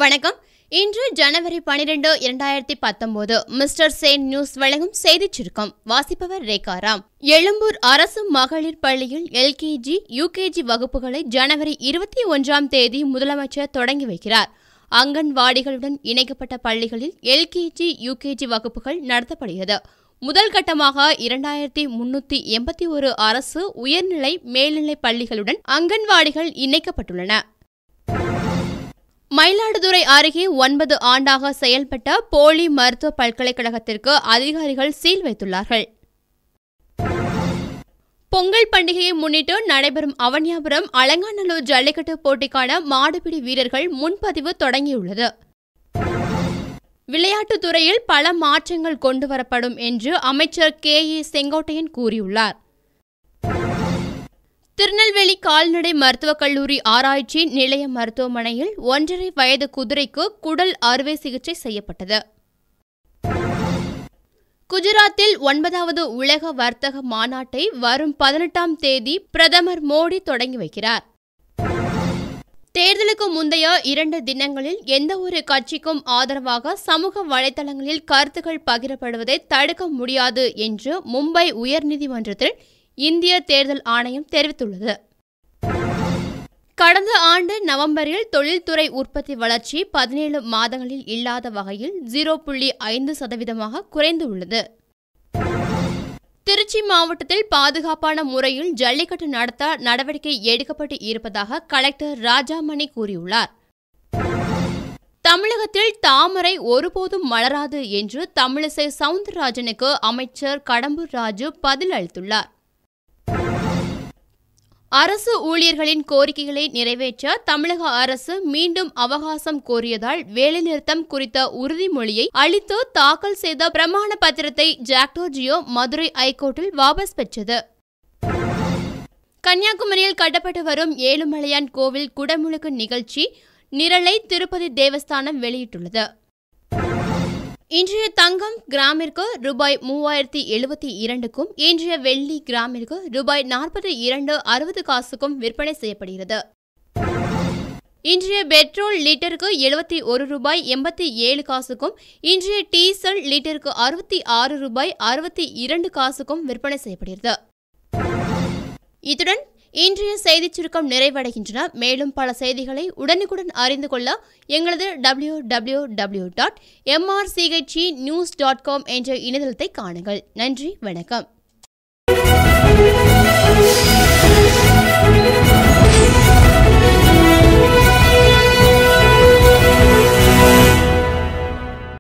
வணக்கம் இன்று ஜனவரி பனிரெண்டு இரண்டாயிரத்தி பத்தொன்பது மிஸ்டர் சேன் நியூஸ் வழங்கும் செய்திச் சுருக்கம் வாசிப்பவர் ரேகாராம் எழும்பூர் அரசு மகளிர் பள்ளியில் எல்கேஜி யுகேஜி வகுப்புகளை ஜனவரி இருபத்தி ஒன்றாம் தேதி முதலமைச்சர் தொடங்கி வைக்கிறார் அங்கன்வாடிகளுடன் இணைக்கப்பட்ட பள்ளிகளில் எல்கேஜி யுகேஜி வகுப்புகள் நடத்தப்படுகிறது முதல் கட்டமாக இரண்டாயிரத்தி முன்னூத்தி எண்பத்தி ஒரு அரசு உயர்நிலை மேல்நிலை பள்ளிகளுடன் அங்கன்வாடிகள் இணைக்கப்பட்டுள்ளன மயிலாடுதுறை அருகே ஒன்பது ஆண்டாக செயல்பட்ட போலி மருத்துவ பல்கலைக்கழகத்திற்கு அதிகாரிகள் சீல் வைத்துள்ளார்கள் பொங்கல் பண்டிகையை முன்னிட்டு நடைபெறும் அவனியாபுரம் அலங்காநல்லூர் ஜல்லிக்கட்டு போட்டிக்கான மாடுபிடி வீரர்கள் முன்பதிவு தொடங்கியுள்ளது விளையாட்டுத் துறையில் பல மாற்றங்கள் கொண்டுவரப்படும் என்று அமைச்சர் கே ஏ செங்கோட்டையன் கூறியுள்ளார் திருநெல்வேலி கால்நடை மருத்துவக் கல்லூரி ஆராய்ச்சி நிலைய மருத்துவமனையில் ஒன்றரை வயது குதிரைக்கு குடல் அறுவை சிகிச்சை செய்யப்பட்டது குஜராத்தில் ஒன்பதாவது உலக வர்த்தக மாநாட்டை வரும் பதினெட்டாம் தேதி பிரதமர் மோடி தொடங்கி வைக்கிறார் தேர்தலுக்கு முந்தைய இரண்டு தினங்களில் எந்த ஒரு கட்சிக்கும் ஆதரவாக சமூக வலைதளங்களில் கருத்துக்கள் பகிரப்படுவதை தடுக்க முடியாது என்று மும்பை உயர்நீதிமன்றத்தில் இந்திய தேர்தல் ஆணையம் தெரிவித்துள்ளது கடந்த ஆண்டு நவம்பரில் தொழில்துறை உற்பத்தி வளர்ச்சி பதினேழு மாதங்களில் இல்லாத வகையில் ஜீரோ புள்ளி ஐந்து சதவீதமாக குறைந்துள்ளது திருச்சி மாவட்டத்தில் பாதுகாப்பான முறையில் ஜல்லிக்கட்டு நடத்த நடவடிக்கை எடுக்கப்பட்டு இருப்பதாக கலெக்டர் ராஜாமணி கூறியுள்ளார் தமிழகத்தில் தாமரை ஒருபோதும் மலராது என்று தமிழிசை சவுந்தரராஜனுக்கு அமைச்சர் கடம்பூர் ராஜு பதில் அளித்துள்ளார் அரசு ஊழியர்களின் கோரிக்கைகளை நிறைவேற்ற தமிழக அரசு மீண்டும் அவகாசம் கோரியதால் வேலைநிறுத்தம் குறித்த உறுதிமொழியை அளித்து தாக்கல் செய்த பிரமாண பத்திரத்தை ஜாக்டோ ஜியோ மதுரை ஐகோர்ட்டில் வாபஸ் பெற்றது கன்னியாகுமரியில் கட்டப்பட்டு வரும் ஏழுமலையான் கோவில் குடமுழுக்கு நிகழ்ச்சி நிரலை திருப்பதி தேவஸ்தானம் வெளியிட்டுள்ளது இன்றைய தங்கம் கிராமிற்கு ரூபாய் மூவாயிரத்தி எழுபத்தி இரண்டுக்கும் இன்றைய வெள்ளி கிராமிற்கு ரூபாய் நாற்பத்தி இரண்டு அறுபது காசுக்கும் விற்பனை செய்யப்படுகிறது இன்றைய பெட்ரோல் லிட்டருக்கு எழுபத்தி ஒரு ரூபாய் எண்பத்தி ஏழு காசுக்கும் இன்றைய டீசல் லிட்டருக்கு அறுபத்தி ஆறு ரூபாய் அறுபத்தி இரண்டு காசுக்கும் விற்பனை செய்யப்படுகிறது இத்துடன் இன்றைய செய்திச் சுருக்கம் நிறைவடைகின்றன மேலும் பல செய்திகளை உடனுக்குடன் அறிந்து கொள்ள எங்களது W W W dot MRCHE news dot com என்ற இணையதளத்தை காணுங்கள் நன்றி வணக்கம்